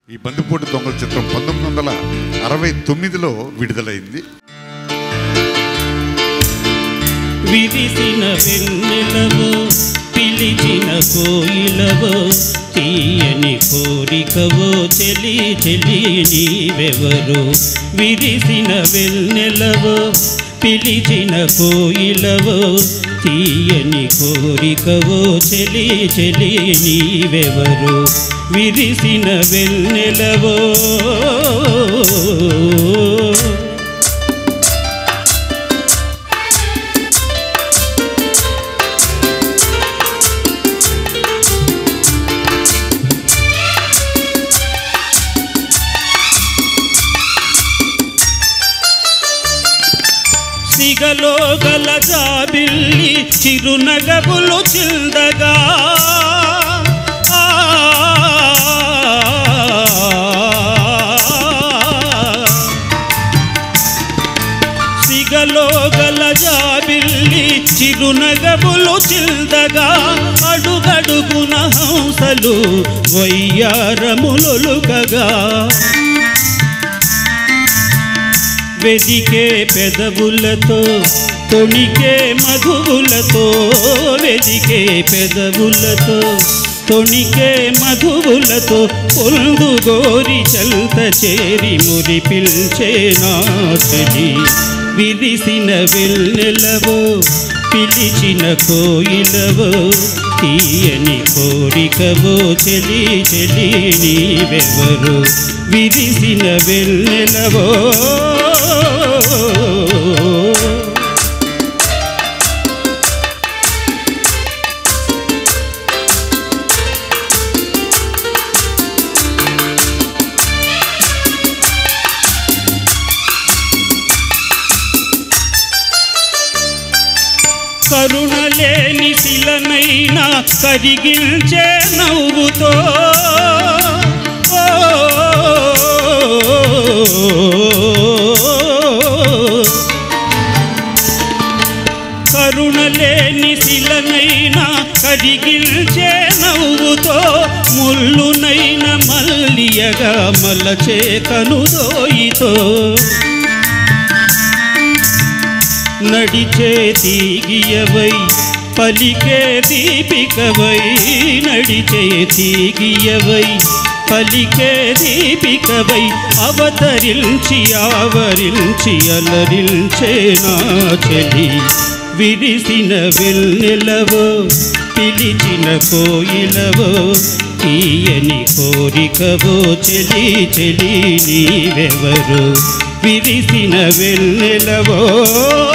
ఈ బందిపోటు దొంగల చిత్రం పంతొమ్మిది వందల అరవై తొమ్మిదిలో విడుదలైంది విరిసిన వెన్నెలవో పిలిచిన కోయిలవో తీయని కోరికవో చెలి చెలి నీవెవరు విరిసిన వెన్నెలవో పిలిచిన కోయిలవో తీయని కోరికవో చెలి చెలి నీవెవరు విరిసిన వెన్నెలవో సిగలో గల జాబిల్లి చిరునగబులు చిందగా ఆ, సిగలో గల జాబిల్లి చిరునగబులు చిందగా అడుగడుగున హంసలు వయ్యారములొలుకగా వెదికే పెదవులతో తొణికే మధువులతో వెదికే పెదవులతో తొణికే మధువులతో పొందు గోరి చల్త చేరి మురి పిల్చే నాటడి విరిసిన వెన్నెలవో పిలిచిన కోయిలవో తీయని కోరికవో చెలి చెలి నీవెవరు విరిసిన వెన్నెలవో కరుణలేని శిలనైనా కరిగించే నవ్వుతో కరుణలేని శిలనైనా కరిగించే నవ్వుతో ముల్లునైన మల్లియగా మలచే కనుదోయితో నడిచే తీగియవై పలికే దీపికవై నడిచే తీగియవై పలికే దీపికవై అవతరించి ఆవరించి అలరించే నా చెలి విరిసిన వెన్నెలవో పిలిచిన కోయిలవో తీయని కోరికవో చెలి చెలి నీవెవరు విరిసిన వెన్నెలవో